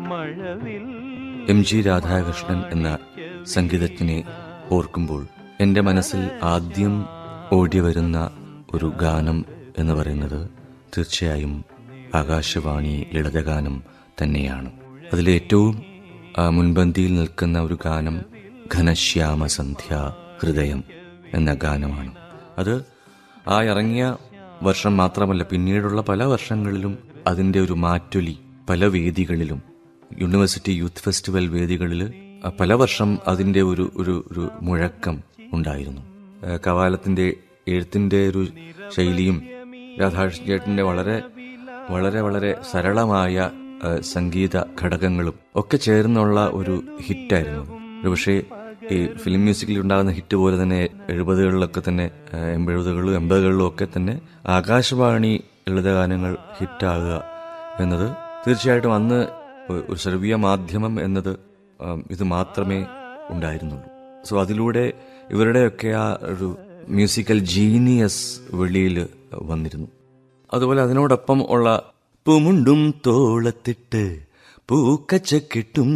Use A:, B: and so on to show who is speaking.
A: M G Radhakrishnan എന്ന സംഗീതജ്ഞനെ ഓർക്കുമ്പോൾ എൻ്റെ മനസ്സിൽ ആദ്യം ഓടി വരുന്ന ഒരു ഗാനം എന്ന് പറയുന്നത് തീർച്ചയായും ആകാശവാണി ലളിതഗാനം തന്നെയാണ് അതിലേറ്റവും ആ, മുൻപന്തിയിൽ നിൽക്കുന്ന ഒരു ഗാനം ഘനശ്യാമ സന്ധ്യ ഹൃദയം എന്ന ഗാനമാണ് അത് ആ ഇറങ്ങിയ വർഷം മാത്രമല്ല പിന്നീടുള്ള പല വർഷങ്ങളിലും അതിൻ്റെ ഒരു മാറ്റൊലി പല വേദികളിലും യൂണിവേഴ്സിറ്റി യൂത്ത് ഫെസ്റ്റിവൽ വേദികളിൽ ആ, പല വർഷം അതിൻ്റെ ഒരു ഒരു ഒരു മുഴക്കം ഉണ്ടായിരുന്നു ആ, കവാലത്തിൻ്റെ എഴുത്തിൻ്റെ ഒരു ശൈലിയും രാധാകൃഷ്ണൻ ചേട്ടൻ്റെ വളരെ വളരെ വളരെ സരളമായ ആ, സംഗീത ഘടകങ്ങളും ഒക്കെ ചേർന്നുള്ള ഒരു ഹിറ്റായിരുന്നു ഒരു പക്ഷേ ഈ ഫിലിം മ്യൂസിക്കിൽ ഉണ്ടാകുന്ന ഹിറ്റ് പോലെ തന്നെ എഴുപതുകളിലൊക്കെ തന്നെ ആ, എൺപതുകളിലും എൺപതുകളിലും ഒക്കെ തന്നെ ആകാശവാണി ലളിതഗാനങ്ങൾ ഹിറ്റാകുക എന്നത് തീർച്ചയായിട്ടും അന്ന് ഒ- ഒരു സർവീയ മാധ്യമം എന്നത് ആം, ഇത് മാത്രമേ ഉണ്ടായിരുന്നുള്ളൂ സോ അതിലൂടെ ഇവരുടെയൊക്കെ ആ ഒരു മ്യൂസിക്കൽ ജീനിയസ് വെളിയിൽ വന്നിരുന്നു അതുപോലെ അതിനോടൊപ്പം ഉള്ള പൂമുണ്ടും തോളത്തിട്ട് പൂക്കച്ചക്കിട്ടും